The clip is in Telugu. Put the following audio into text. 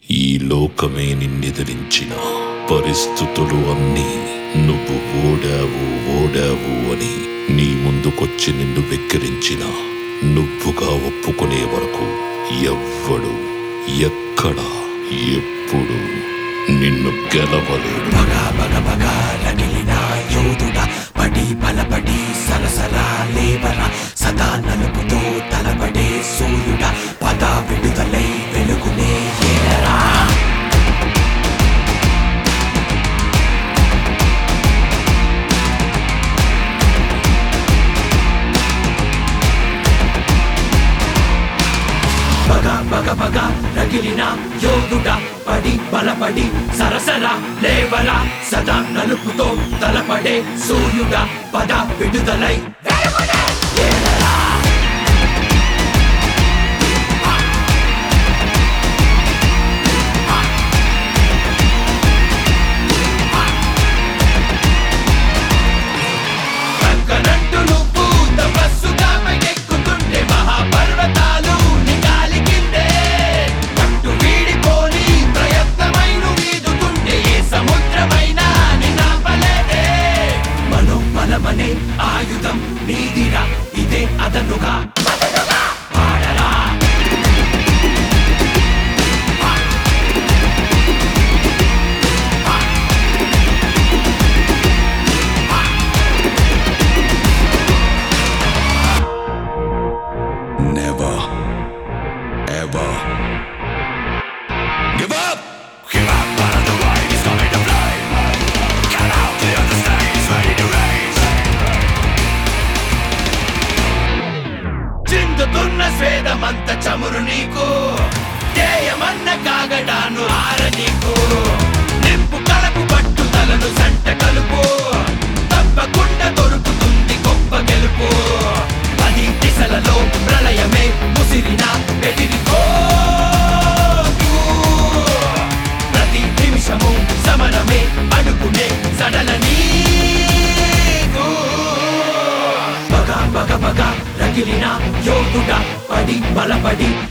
ఈ లోకమే నిన్నెదిరించిన పరిస్థితులు అన్నీ నువ్వు ఓడావు ఓడావు అని నీ ముందుకొచ్చి నిన్ను వెక్కిరించిన నువ్వుగా ఒప్పుకునే వరకు ఎవ్వడు ఎక్కడ ఎప్పుడు నిన్ను గెలవలేడు పగ పగ పగ రగిలిన యోధుడ పడి బలపడి సరసర లేవర సదా నలుపుతో తలపడే సూర్యుడ పద విడుదలై వెలుగునే ఏలరా పగ పగ పగ రగిలిన యోధుడ పడి బలపడి సరసర లేవరా సదా నలుపుతో తలపడే సూర్యుడ పద విడుదలై వెలుగునే ఏలరా. కంకణంటు నువ్వు తపస్సుగా పైకెక్కుతుంటే మహాపర్వతాలు నీ గాలి కిందే పట్టు వీడిపోని ప్రయత్నమై నువ్వు ఈదుతుంటే ఏ సముద్రమైనా నిన్నాపలేదే మనోబలమనే ఆయుధం నీదిరా ఇదే అదనుగా బదనుగా పాడరా Never, ever give up. Give up, but the light is coming to play. Get out the other stage, ready to race. చిందుతున్న స్వేదమంత చమురు నీకు ధ్యేయమన్న కాగడాను ఆర నీకు నింపు కలపు పట్టుదలను సంట కలుపు తప్పకుండా దొరుకుతుంది గొప్ప గెలుపు పది దిశలలో ప్రళయమే ముసిరిన బెదిరిపో ప్రతి నిమిషము సమరమే అడుగునే సడల నీకు పగ పగ పగ రగిలిన యోధుడ పడి బలపడి